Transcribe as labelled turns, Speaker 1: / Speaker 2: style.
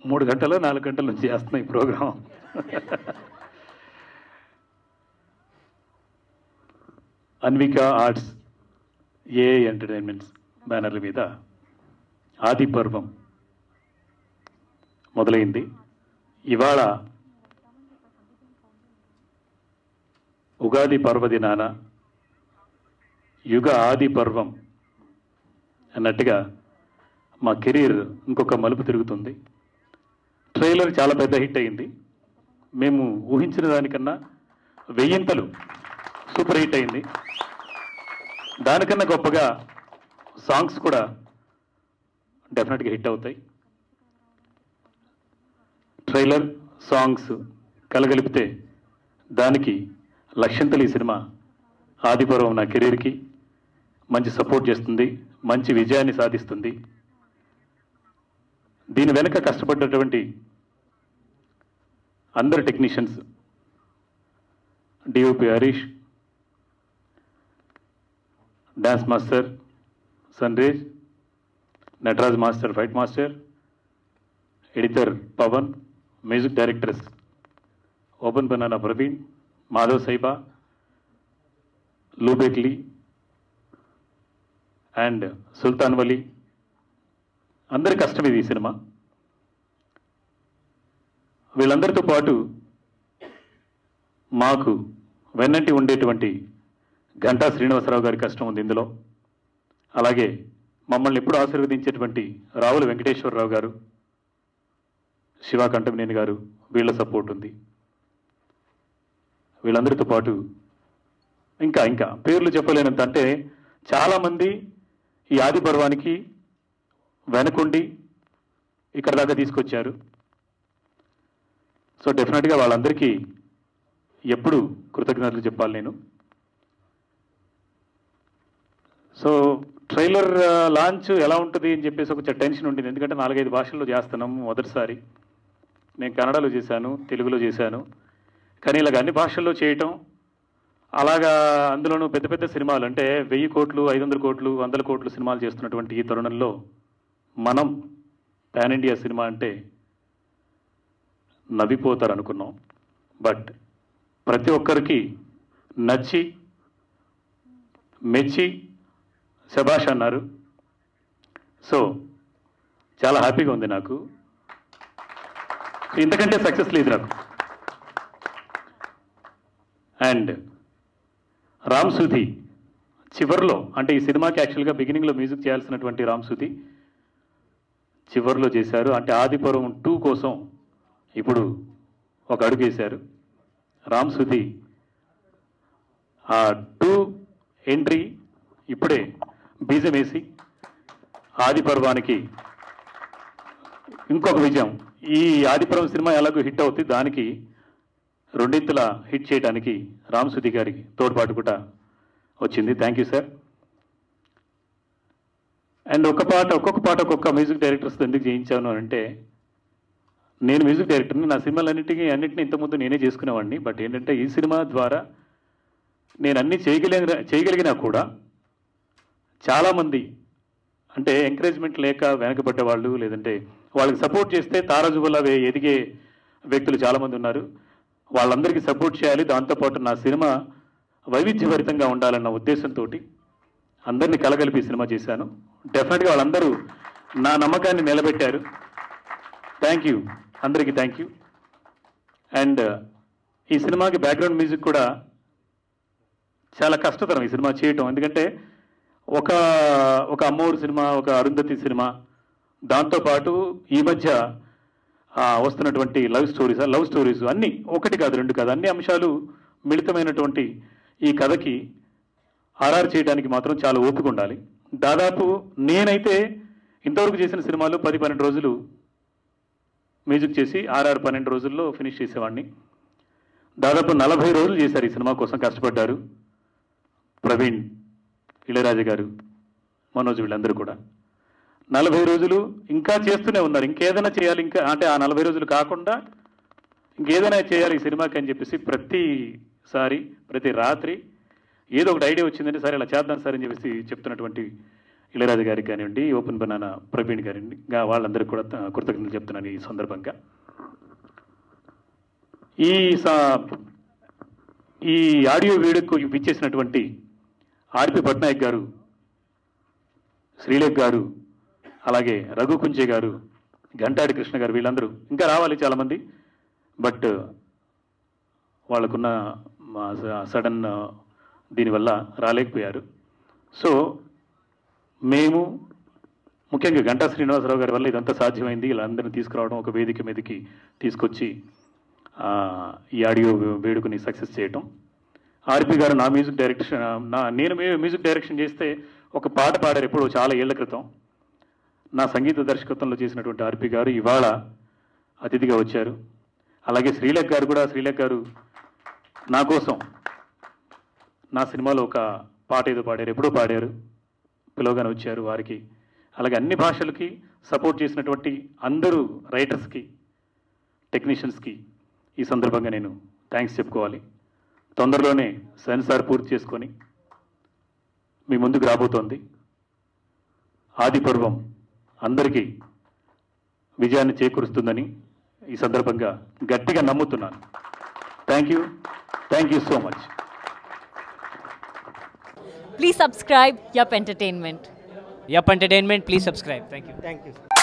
Speaker 1: మూడు గంటలు నాలుగు గంటల నుంచి చేస్తున్నా ఈ program Anvika arts A entertainments బ్యానర్ల మీద ఆది పర్వం మొదలైంది ఇవాళ ఉగాది పర్వదినాన యుగ ఆది పర్వం అన్నట్టుగా మా కెరీర్ ఇంకొక మలుపు తిరుగుతుంది ట్రైలర్ చాలా పెద్ద హిట్ అయింది మేము ఊహించిన దానికన్నా వెయ్యింతలు సూపర్ హిట్ అయింది దానికన్నా గొప్పగా సాంగ్స్ కూడా డెఫినెట్గా హిట్ అవుతాయి ట్రైలర్ సాంగ్స్ కలగలిపితే దానికి లక్ష్యంతలు ఈ సినిమా ఆదిపర్వం నా కెరీర్కి మంచి సపోర్ట్ చేస్తుంది మంచి విజయాన్ని సాధిస్తుంది దీని వెనుక కష్టపడ్డటువంటి అందరు technicians DOP Harish dance master సన్రేజ్ Nataraj master fight master editor Pavan music directors open banana Praveen Madhav సైబా లూబెక్లీ అండ్ సుల్తాన్ వలీ అందరి కష్టం ఇది ఈ సినిమా వీళ్ళందరితో పాటు మాకు వెన్నంటి ఉండేటువంటి ఘంటా శ్రీనివాసరావు గారి కష్టం ఉంది ఇందులో అలాగే మమ్మల్ని ఎప్పుడు ఆశీర్వదించేటువంటి రావుల వెంకటేశ్వరరావు గారు శివా కంటమినేని గారు వీళ్ళ సపోర్ట్ ఉంది వీళ్ళందరితో పాటు ఇంకా ఇంకా పేర్లు చెప్పలేనంత అంటే చాలామంది ఈ ఆది పర్వానికి వెనకుండి ఇక్కడ దాకా తీసుకొచ్చారు సో డెఫినెట్గా వాళ్ళందరికీ ఎప్పుడు కృతజ్ఞతలు చెప్పాలి నేను సో ట్రైలర్ లాంచ్ ఎలా ఉంటుంది అని చెప్పేసి ఒక టెన్షన్ ఉండింది ఎందుకంటే నాలుగైదు భాషల్లో చేస్తున్నాం మొదటిసారి నేను కన్నడలో చేశాను తెలుగులో చేశాను కానీ ఇలాగ అన్ని భాషల్లో చేయటం అలాగా అందులోనూ పెద్ద పెద్ద సినిమాలు అంటే వెయ్యి కోట్లు ఐదు వందల కోట్లు వందల కోట్లు సినిమాలు చేస్తున్నటువంటి ఈ తరుణంలో మనం పాన్ ఇండియా సినిమా అంటే నవ్విపోతారు అనుకున్నాం బట్ ప్రతి ఒక్కరికి నచ్చి మెచ్చి శభాష్ అన్నారు సో చాలా హ్యాపీగా ఉంది నాకు ఇంతకంటే సక్సెస్ లేదు నాకు అండ్ రామ్ సుధి చివర్లో అంటే ఈ సినిమాకి యాక్చువల్గా బిగినింగ్లో మ్యూజిక్ చేయాల్సినటువంటి రామ్ సుధి చివర్లో చేశారు అంటే ఆదిపురం టూ కోసం ఇప్పుడు ఒక అడుగు వేశారు రామ్ సుధి ఆ టూ ఎంట్రీ ఇప్పుడే బీజం వేసి ఆది పర్వానికి ఇంకొక విజయం ఈ ఆదిపురం సినిమా ఎలాగో హిట్ అవుతుంది దానికి రెండింతల హిట్ చేయడానికి రామ్ సుధి గారికి తోడ్పాటు కూడా వచ్చింది థ్యాంక్ యూ సార్ అండ్ ఒక పాట ఒక్కొక్క పాట ఒక్కొక్క మ్యూజిక్ డైరెక్టర్స్ ఎందుకు చేయించాను అని అంటే నేను మ్యూజిక్ డైరెక్టర్ని నా సినిమాలన్నిటికీ అన్నింటినీ ఇంతకుముందు నేనే చేసుకునేవాడిని బట్ ఏంటంటే ఈ సినిమా ద్వారా నేను అన్ని చేయగలిగిన చేయగలిగినా కూడా చాలామంది అంటే ఎంకరేజ్మెంట్ లేక వెనకబడ్డ వాళ్ళు లేదంటే వాళ్ళకి సపోర్ట్ చేస్తే తారాజుబులా ఎదిగే వ్యక్తులు చాలామంది ఉన్నారు వాళ్ళందరికీ సపోర్ట్ చేయాలి దాంతోపాటు నా సినిమా వైవిధ్యభరితంగా ఉండాలన్న ఉద్దేశంతో అందరినీ కలగలిపి ఈ సినిమా చేశాను డెఫినెట్గా వాళ్ళందరూ నా నమ్మకాన్ని నిలబెట్టారు థ్యాంక్ యూ అందరికీ థ్యాంక్ యూ అండ్ ఈ సినిమాకి బ్యాక్గ్రౌండ్ మ్యూజిక్ కూడా చాలా కష్టతరం ఈ సినిమా చేయటం ఎందుకంటే ఒక ఒక అమ్మోరు సినిమా ఒక అరుంధతి సినిమా దాంతోపాటు ఈ మధ్య ఆ, వస్తున్నటువంటి లవ్ స్టోరీస్ లవ్ స్టోరీస్ అన్నీ ఒకటి కాదు రెండు కాదు అన్ని అంశాలు మిళితమైనటువంటి ఈ కథకి ఆర్ఆర్ చేయడానికి మాత్రం చాలా ఓపిక ఉండాలి దాదాపు నేనైతే ఇంతవరకు చేసిన సినిమాలు పది పన్నెండు రోజులు మ్యూజిక్ చేసి ఆర్ఆర్ పన్నెండు రోజుల్లో ఫినిష్ చేసేవాడిని దాదాపు నలభై రోజులు చేశారు ఈ సినిమా కోసం కష్టపడ్డారు ప్రవీణ్ ఇళయరాజు గారు మనోజ్ వీళ్ళందరూ కూడా నలభై రోజులు ఇంకా చేస్తూనే ఉన్నారు ఇంకేదైనా చేయాలి ఇంకా అంటే ఆ నలభై రోజులు కాకుండా ఇంకేదైనా చేయాలి ఈ సినిమాకి అని చెప్పేసి ప్రతిసారి ప్రతి రాత్రి ఏదో ఒకటి ఐడియా వచ్చిందంటే సరే ఇలా చేద్దాం సార్ అని చెప్పేసి చెప్తున్నటువంటి ఇళయరాజు గారికి కానివ్వండి ఓపెన్ బనానా ప్రవీణ్ గారిని గా వాళ్ళందరికీ కూడా త- కృతజ్ఞతలు చెప్తున్నాను ఈ సందర్భంగా ఈ సా- ఈ ఆడియో వీడియోకు ఇచ్చేసినటువంటి ఆర్పి పట్నాయక్ గారు శ్రీలేఖ్ గారు అలాగే రఘు కుంచే గారు గంటాడి కృష్ణ గారు వీళ్ళందరూ ఇంకా రావాలి చాలామంది బట్ వాళ్ళకున్న సడన్ దీనివల్ల రాలేకపోయారు సో మేము ముఖ్యంగా గంటా శ్రీనివాసరావు గారి వల్ల ఇదంతా సాధ్యమైంది వీళ్ళందరినీ తీసుకురావడం ఒక వేదిక మీదకి తీసుకొచ్చి ఆ, ఈ ఆడియో వేడుకని సక్సెస్ చేయటం ఆర్పి గారు నా మ్యూజిక్ డైరెక్షన్ నా నేను మ్యూ- మ్యూజిక్ డైరెక్షన్ చేస్తే ఒక పాట పాడారు ఎప్పుడో చాలా ఏళ్ల క్రితం నా సంగీత దర్శకత్వంలో చేసినటువంటి ఆర్పి గారు ఇవాళ అతిథిగా వచ్చారు అలాగే శ్రీలేఖ్ గారు కూడా శ్రీలేఖ్ గారు నా కోసం నా సినిమాలో ఒక పాట ఏదో పాడారు ఎప్పుడో పాడారు పిలవగానే వచ్చారు వారికి అలాగే అన్ని భాషలకి సపోర్ట్ చేసినటువంటి అందరూ రైటర్స్కి టెక్నీషియన్స్కి ఈ సందర్భంగా నేను థ్యాంక్స్ చెప్పుకోవాలి తొందరలోనే సెన్సార్ పూర్తి చేసుకొని మీ ముందుకు రాబోతోంది ఆది పర్వం అందరికీ విజయాన్ని చేకూరుస్తుందని ఈ సందర్భంగా గట్టిగా నమ్ముతున్నాను thank you thank you so much
Speaker 2: Please subscribe Yup Entertainment.
Speaker 3: Yup Entertainment, please subscribe. Thank you.
Speaker 4: Thank you.